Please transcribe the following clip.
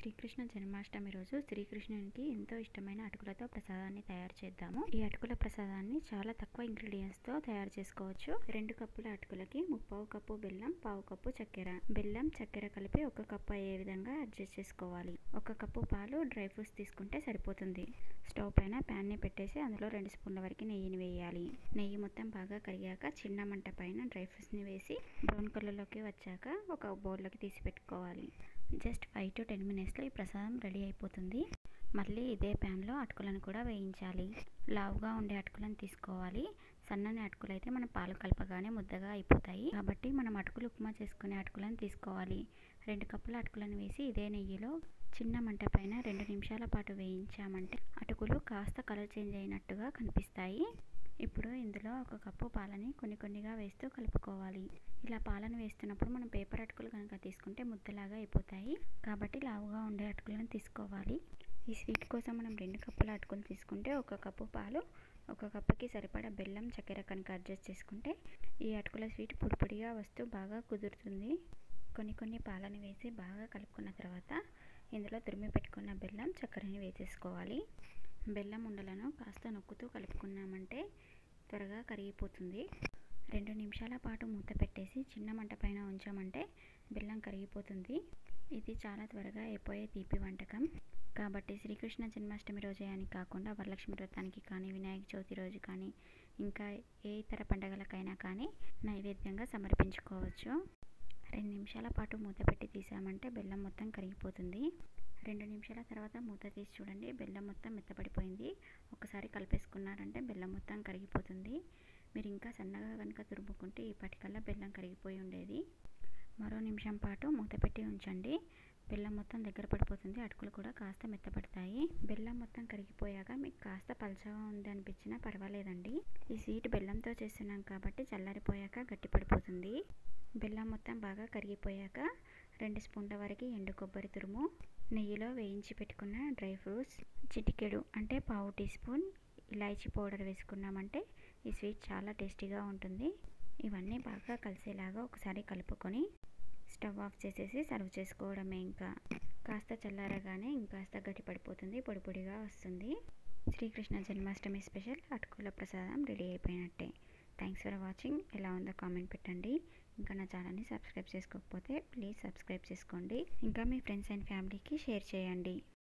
శ్రీకృష్ణ జన్మాష్టమి రోజు శ్రీకృష్ణునికి ఎంతో ఇష్టమైన అటుకులతో ప్రసాదాన్ని తయారు చేద్దాము ఈ అటుకుల ప్రసాదాన్ని చాలా తక్కువ ఇంగ్రీడియంట్స్ తో తయారు చేసుకోవచ్చు రెండు కప్పుల అటుకులకి ముప్పావు కప్పు బెల్లం పావు కప్పు చక్కెర బెల్లం చక్కెర కలిపి ఒక కప్పు అయ్యే విధంగా అడ్జస్ట్ చేసుకోవాలి ఒక కప్పు పాలు డ్రై ఫ్రూట్స్ తీసుకుంటే సరిపోతుంది స్టవ్ పైన ప్యాన్ ని పెట్టేసి అందులో రెండు స్పూన్ల వరకు నెయ్యిని వేయాలి నెయ్యి మొత్తం బాగా కరిగాక చిన్న మంట పైన డ్రై ఫ్రూట్స్ ని వేసి బ్రౌన్ కలర్ లోకి వచ్చాక ఒక బౌల్లోకి తీసి పెట్టుకోవాలి జస్ట్ ఫైవ్ టు టెన్ మినిట్స్లో ఈ ప్రసాదం రెడీ అయిపోతుంది మళ్ళీ ఇదే ప్యాన్లో అటుకులను కూడా వేయించాలి లావుగా ఉండే అటుకులను తీసుకోవాలి సన్నని అటుకులు అయితే మనం పాలు కలపగానే ముద్దగా అయిపోతాయి కాబట్టి మనం అటుకులు ఉప్మా చేసుకునే అటుకులను తీసుకోవాలి రెండు కప్పుల అటుకులను వేసి ఇదే నెయ్యిలో చిన్న మంట పైన రెండు నిమిషాల పాటు వేయించామంటే అటుకులు కాస్త కలర్ చేంజ్ అయినట్టుగా కనిపిస్తాయి ఇప్పుడు ఇందులో ఒక కప్పు పాలని కొన్ని కొన్నిగా వేస్తూ కలుపుకోవాలి ఇలా పాలను వేస్తున్నప్పుడు మనం పేపర్ అటుకులు కనుక తీసుకుంటే ముద్దలాగా అయిపోతాయి కాబట్టి లావుగా ఉండే అటుకులను తీసుకోవాలి ఈ స్వీట్ కోసం మనం రెండు కప్పుల అటుకులు తీసుకుంటే ఒక కప్పు పాలు ఒక కప్పుకి సరిపడా బెల్లం చక్కెర కనుక అడ్జస్ట్ చేసుకుంటే ఈ అటుకుల స్వీట్ పొడి పొడిగా వస్తూ బాగా కుదురుతుంది కొన్ని కొన్ని పాలను వేసి బాగా కలుపుకున్న తర్వాత ఇందులో తురిమి పెట్టుకున్న బెల్లం చక్కెరని వేసేసుకోవాలి బెల్లం ఉండలను కాస్త నొక్కుతూ కలుపుకున్నామంటే త్వరగా కరిగిపోతుంది రెండు నిమిషాల పాటు మూత పెట్టేసి చిన్న మంట పైన ఉంచామంటే బెల్లం కరిగిపోతుంది ఇది చాలా త్వరగా అయిపోయే తీపి వంటకం కాబట్టి శ్రీకృష్ణ జన్మాష్టమి రోజే అని కాకుండా వరలక్ష్మి వ్రతానికి కానీ వినాయక చవితి రోజు కానీ ఇంకా ఏ ఇతర పండగలకైనా కానీ నైవేద్యంగా సమర్పించుకోవచ్చు రెండు నిమిషాల పాటు మూత పెట్టి తీసామంటే బెల్లం మొత్తం కరిగిపోతుంది రెండు నిమిషాల తర్వాత మూత తీసి చూడండి బెల్లం మొత్తం మెత్తపడిపోయింది ఒకసారి కలిపేసుకున్నారంటే బెల్లం మొత్తం కరిగిపోతుంది మీరు ఇంకా సన్నగా కనుక తురుముకుంటే ఇప్పటికల్లా బెల్లం కరిగిపోయి ఉండేది మరో నిమిషం పాటు మూత పెట్టి ఉంచండి బెల్లం మొత్తం దగ్గర పడిపోతుంది అటుకులు కూడా కాస్త మెత్తపడతాయి బెల్లం మొత్తం కరిగిపోయాక మీకు కాస్త పలచగా ఉంది అనిపించినా పర్వాలేదండి ఈ స్వీట్ బెల్లంతో చేస్తున్నాం కాబట్టి చల్లారిపోయాక గట్టి పడిపోతుంది బెల్లం మొత్తం బాగా కరిగిపోయాక రెండు స్పూన్ల వరకు ఎండు కొబ్బరి తురుము నెయ్యిలో వేయించి పెట్టుకున్న డ్రై ఫ్రూట్స్ చిటికెడు అంటే పావు టీ స్పూన్ ఇలాచీ పౌడర్ వేసుకున్నామంటే ఈ స్వీట్ చాలా టేస్టీగా ఉంటుంది ఇవన్నీ బాగా కలిసేలాగా ఒకసారి కలుపుకొని స్టవ్ ఆఫ్ చేసేసి సర్వ్ చేసుకోవడమే ఇంకా కాస్త చల్లారగానే ఇంకాస్త గట్టి పడిపోతుంది పొడి పొడిగా వస్తుంది శ్రీకృష్ణ జన్మాష్టమి స్పెషల్ అటుకుల ప్రసాదం రెడీ అయిపోయినట్టే థ్యాంక్స్ ఫర్ వాచింగ్ ఎలా ఉందో కామెంట్ పెట్టండి ఇంకా నా ఛానల్ని సబ్స్క్రైబ్ చేసుకోకపోతే ప్లీజ్ సబ్స్క్రైబ్ చేసుకోండి ఇంకా మీ ఫ్రెండ్స్ అండ్ ఫ్యామిలీకి షేర్ చేయండి